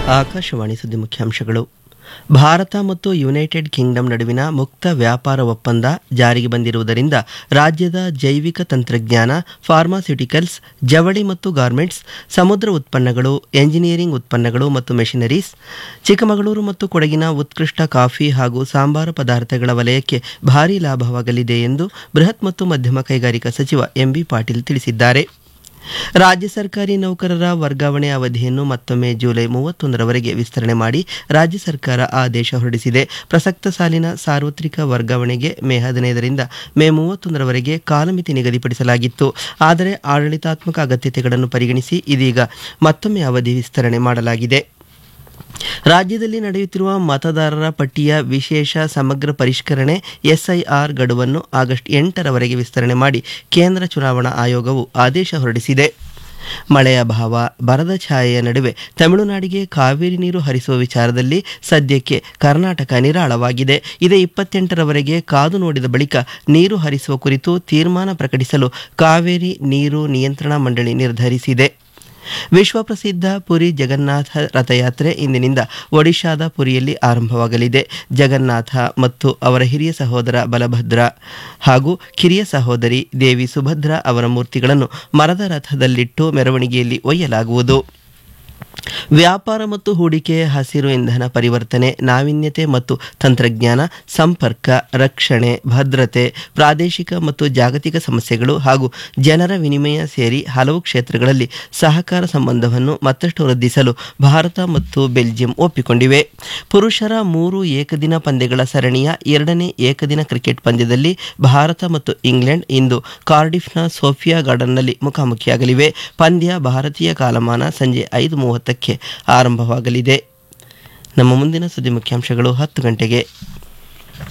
ಆಕಾಶವಾಣಿ ಸುದ್ದಿ ಮುಖ್ಯಾಂಶಗಳು ಭಾರತ ಮತ್ತು ಯುನೈಟೆಡ್ ಕಿಂಗ್ಡಮ್ ನಡುವಿನ ಮುಕ್ತ ವ್ಯಾಪಾರ ಒಪ್ಪಂದ ಜಾರಿಗೆ ಬಂದಿರುವುದರಿಂದ ರಾಜ್ಯದ ಜೈವಿಕ ತಂತ್ರಜ್ಞಾನ ಫಾರ್ಮಾಸ್ಯೂಟಿಕಲ್ಸ್ ಜವಳಿ ಮತ್ತು ಗಾರ್ಮೆಂಟ್ಸ್ ಸಮುದ್ರ ಉತ್ಪನ್ನಗಳು ಎಂಜಿನಿಯರಿಂಗ್ ಉತ್ಪನ್ನಗಳು ಮತ್ತು ಮೆಷಿನರೀಸ್ ಚಿಕ್ಕಮಗಳೂರು ಮತ್ತು ಕೊಡಗಿನ ಉತ್ಕೃಷ್ಟ ಕಾಫಿ ಹಾಗೂ ಸಾಂಬಾರ ಪದಾರ್ಥಗಳ ವಲಯಕ್ಕೆ ಭಾರೀ ಲಾಭವಾಗಲಿದೆ ಎಂದು ಬೃಹತ್ ಮತ್ತು ಮಧ್ಯಮ ಕೈಗಾರಿಕಾ ಸಚಿವ ಎಂಬಿ ಪಾಟೀಲ್ ತಿಳಿಸಿದ್ದಾರೆ ರಾಜ್ಯ ಸರ್ಕಾರಿ ನೌಕರರ ವರ್ಗಾವಣೆ ಅವಧಿಯನ್ನು ಮತ್ತೊಮ್ಮೆ ಜುಲೈ ಮೂವತ್ತೊಂದರವರೆಗೆ ವಿಸ್ತರಣೆ ಮಾಡಿ ರಾಜ್ಯ ಸರ್ಕಾರ ಆದೇಶ ಹೊರಡಿಸಿದೆ ಪ್ರಸಕ್ತ ಸಾಲಿನ ಸಾರ್ವತ್ರಿಕ ವರ್ಗಾವಣೆಗೆ ಮೇ ಹದಿನೈದರಿಂದ ಮೇ ಮೂವತ್ತೊಂದರವರೆಗೆ ಕಾಲಮಿತಿ ನಿಗದಿಪಡಿಸಲಾಗಿತ್ತು ಆದರೆ ಆಡಳಿತಾತ್ಮಕ ಅಗತ್ಯತೆಗಳನ್ನು ಪರಿಗಣಿಸಿ ಇದೀಗ ಮತ್ತೊಮ್ಮೆ ಅವಧಿ ವಿಸ್ತರಣೆ ಮಾಡಲಾಗಿದೆ ರಾಜ್ಯದಲ್ಲಿ ನಡೆಯುತ್ತಿರುವ ಮತದಾರರ ಪಟ್ಟಿಯ ವಿಶೇಷ ಸಮಗ್ರ ಪರಿಷ್ಕರಣೆ ಎಸ್ಐಆರ್ ಗಡುವನ್ನು ಆಗಸ್ಟ್ ಎಂಟರವರೆಗೆ ವಿಸ್ತರಣೆ ಮಾಡಿ ಕೇಂದ್ರ ಚುನಾವಣಾ ಆಯೋಗವು ಆದೇಶ ಹೊರಡಿಸಿದೆ ಮಳೆಯ ಅಭಾವ ಬರದ ಛಾಯೆಯ ನಡುವೆ ತಮಿಳುನಾಡಿಗೆ ಕಾವೇರಿ ನೀರು ಹರಿಸುವ ವಿಚಾರದಲ್ಲಿ ಸದ್ಯಕ್ಕೆ ಕರ್ನಾಟಕ ನಿರಾಳವಾಗಿದೆ ಇದೇ ಇಪ್ಪತ್ತೆಂಟರವರೆಗೆ ಕಾದು ನೋಡಿದ ಬಳಿಕ ನೀರು ಹರಿಸುವ ಕುರಿತು ತೀರ್ಮಾನ ಪ್ರಕಟಿಸಲು ಕಾವೇರಿ ನೀರು ನಿಯಂತ್ರಣ ಮಂಡಳಿ ನಿರ್ಧರಿಸಿದೆ ವಿಶ್ವ ಪ್ರಸಿದ್ಧ ಪುರಿ ಜಗನ್ನಾಥ ರಥಯಾತ್ರೆ ಇಂದಿನಿಂದ ಒಡಿಶಾದ ಪುರಿಯಲ್ಲಿ ಆರಂಭವಾಗಲಿದೆ ಜಗನ್ನಾಥ ಮತ್ತು ಅವರ ಹಿರಿಯ ಸಹೋದರ ಬಲಭದ್ರ ಹಾಗೂ ಕಿರಿಯ ಸಹೋದರಿ ದೇವಿ ಸುಭದ್ರ ಅವರ ಮೂರ್ತಿಗಳನ್ನು ಮರದ ರಥದಲ್ಲಿಟ್ಟು ಮೆರವಣಿಗೆಯಲ್ಲಿ ಒಯ್ಯಲಾಗುವುದು ವ್ಯಾಪಾರ ಮತ್ತು ಹೂಡಿಕೆ ಹಸಿರು ಇಂಧನ ಪರಿವರ್ತನೆ ನಾವೀನ್ಯತೆ ಮತ್ತು ತಂತ್ರಜ್ಞಾನ ಸಂಪರ್ಕ ರಕ್ಷಣೆ ಭದ್ರತೆ ಪ್ರಾದೇಶಿಕ ಮತ್ತು ಜಾಗತಿಕ ಸಮಸ್ಯೆಗಳು ಹಾಗೂ ಜನರ ವಿನಿಮಯ ಸೇರಿ ಹಲವು ಕ್ಷೇತ್ರಗಳಲ್ಲಿ ಸಹಕಾರ ಸಂಬಂಧವನ್ನು ಮತ್ತಷ್ಟು ವೃದ್ಧಿಸಲು ಭಾರತ ಮತ್ತು ಬೆಲ್ಜಿಯಂ ಒಪ್ಪಿಕೊಂಡಿವೆ ಪುರುಷರ ಮೂರು ಏಕದಿನ ಪಂದ್ಯಗಳ ಸರಣಿಯ ಎರಡನೇ ಏಕದಿನ ಕ್ರಿಕೆಟ್ ಪಂದ್ಯದಲ್ಲಿ ಭಾರತ ಮತ್ತು ಇಂಗ್ಲೆಂಡ್ ಇಂದು ಕಾರ್ಡಿಫ್ನ ಸೋಫಿಯಾ ಗಾರ್ಡನ್ನಲ್ಲಿ ಮುಖಾಮುಖಿಯಾಗಲಿವೆ ಪಂದ್ಯ ಭಾರತೀಯ ಕಾಲಮಾನ ಸಂಜೆ ಐದು ಮೂವತ್ತಕ್ಕೆ ಆರಂಭವಾಗಲಿದೆ ನಮ್ಮ ಮುಂದಿನ ಸುದ್ದಿ ಮುಖ್ಯಾಂಶಗಳು ಹತ್ತು ಗಂಟೆಗೆ